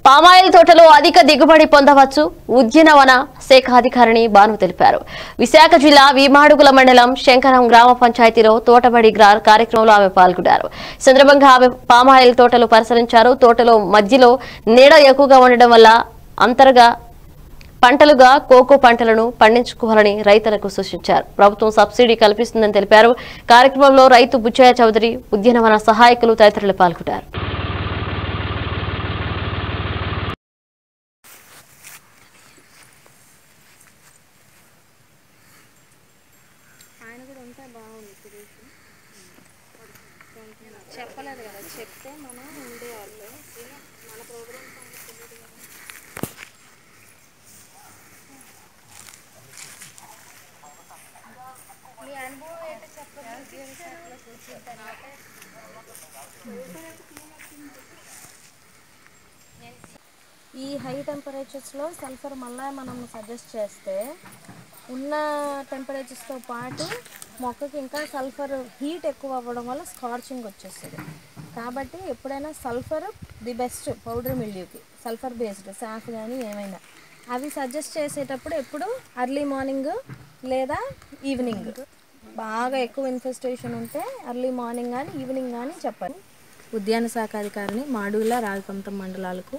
palm oil తోటలో అధిక దిగుబడి పొందవచ్చు ఉద్యానవన శాఖ అధికారిని బాను తెలిపారు విశాఖ జిల్లా వీమాడుగుల మండలం శంకరం గ్రామ పంచాయతీలో తోటబడి గ్రా- కార్యక్రమంలో ఆమె పాల్గొన్నారు ఈ సందర్భంగా ఆమె పామాయిల్ తోటలు పరిశీలించారు తోటలో మధ్యలో నీడ ఎక్కువగా ఉండడం వల్ల అంతర్గా పంటలుగా కోకో పంటలను పండించుకోవాలని రైతులకు సూచించారు ప్రభుత్వం సబ్సిడీ కల్పిస్తుందని తెలిపారు కార్యక్రమంలో రైతు బుచ్చయ్య చౌదరి ఉద్యానవన సహాయకులు తదితరులు పాల్గొన్నారు ఆయన కూడా ఉంటే బాగుంది సురేష్ చెప్పలేదు కదా చెప్తే మనం ఉండేవాళ్ళు మన ప్రోగ్రామ్ తెలియదు కదా మీ అనుభవం ఏంటో చెప్పండి ఉద్యోగ శాఖలోకి వచ్చిన తర్వాత ఈ హై టెంపరేచర్స్లో సల్ఫర్ మళ్ళీ మనం సజెస్ట్ చేస్తే ఉన్న టెంపరేచర్స్తో పాటు మొక్కకి ఇంకా సల్ఫర్ హీట్ ఎక్కువ అవ్వడం వల్ల స్కార్చింగ్ వచ్చేస్తుంది కాబట్టి ఎప్పుడైనా సల్ఫర్ ది బెస్ట్ పౌడర్ మిల్యూకి సల్ఫర్ బేస్డ్ సాఫ్ కానీ ఏమైనా అవి సజెస్ట్ చేసేటప్పుడు ఎప్పుడు అర్లీ మార్నింగ్ లేదా ఈవినింగ్ బాగా ఎక్కువ ఇన్ఫెస్టేషన్ ఉంటే అర్లీ మార్నింగ్ కానీ ఈవినింగ్ కానీ చెప్పాలి ఉద్యాన శాఖ అధికారిని మాడుగుల రాజపంతం మండలాలకు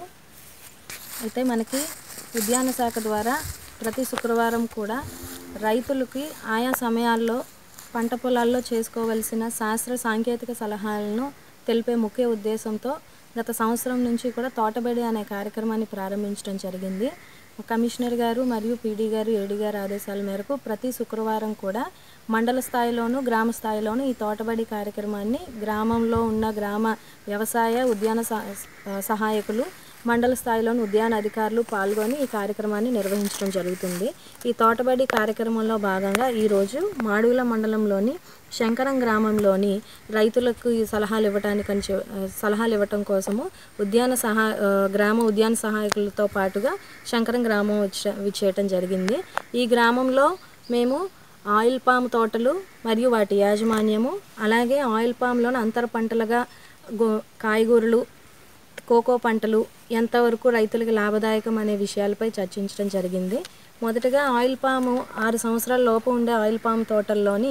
అయితే మనకి ఉద్యాన శాఖ ద్వారా ప్రతి శుక్రవారం కూడా రైతులకి ఆయా సమయాల్లో పంట పొలాల్లో చేసుకోవలసిన శాస్త్ర సాంకేతిక సలహాలను తెలిపే ముఖ్య ఉద్దేశంతో గత సంవత్సరం నుంచి కూడా తోటబడి అనే కార్యక్రమాన్ని ప్రారంభించడం జరిగింది కమిషనర్ గారు మరియు పీడీ గారు ఏడీ గారు ఆదేశాల మేరకు ప్రతి శుక్రవారం కూడా మండల స్థాయిలోను గ్రామ స్థాయిలోను ఈ తోటబడి కార్యక్రమాన్ని గ్రామంలో ఉన్న గ్రామ వ్యవసాయ ఉద్యాన సహ- సహాయకులు మండల స్థాయిలోని ఉద్యాన అధికారులు పాల్గొని ఈ కార్యక్రమాన్ని నిర్వహించడం జరుగుతుంది ఈ తోటబడి కార్యక్రమంలో భాగంగా ఈరోజు మాడుగుల మండలంలోని శంకరం గ్రామంలోని రైతులకు ఈ సలహాలు ఇవ్వటానికి అని చె- సలహాలు ఇవ్వటం కోసము ఉద్యాన సహా ఆ, గ్రామ ఉద్యాన సహాయకులతో పాటుగా శంకరం గ్రామం వచ్చే విచ్చేయటం జరిగింది ఈ గ్రామంలో మేము ఆయిల్ పామ్ తోటలు మరియు వాటి యాజమాన్యము అలాగే ఆయిల్ పామ్లోని అంతర పంటలుగా గో కాయగూరలు కోకో పంటలు ఎంతవరకు రైతులకు లాభదాయకం అనే విషయాలపై చర్చించడం జరిగింది మొదటగా ఆయిల్ పాము ఆరు సంవత్సరాల లోపు ఉండే ఆయిల్ పామ్ తోటల్లోని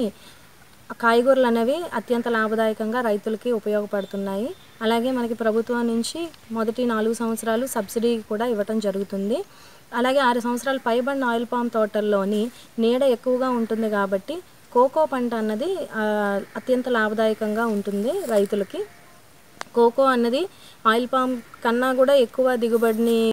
కాయగూరలు అనేవి అత్యంత లాభదాయకంగా రైతులకి ఉపయోగపడుతున్నాయి అలాగే మనకి ప్రభుత్వం నుంచి మొదటి నాలుగు సంవత్సరాలు సబ్సిడీ కూడా ఇవ్వటం జరుగుతుంది అలాగే ఆరు సంవత్సరాలు పైబడిన ఆయిల్ పామ్ తోటల్లోని నీడ ఎక్కువగా ఉంటుంది కాబట్టి కోకో పంట అన్నది ఆ, అత్యంత లాభదాయకంగా ఉంటుంది రైతులకి కోకో అన్నది ఆయిల్ పామ్ కన్నా కూడా ఎక్కువ దిగుబడిని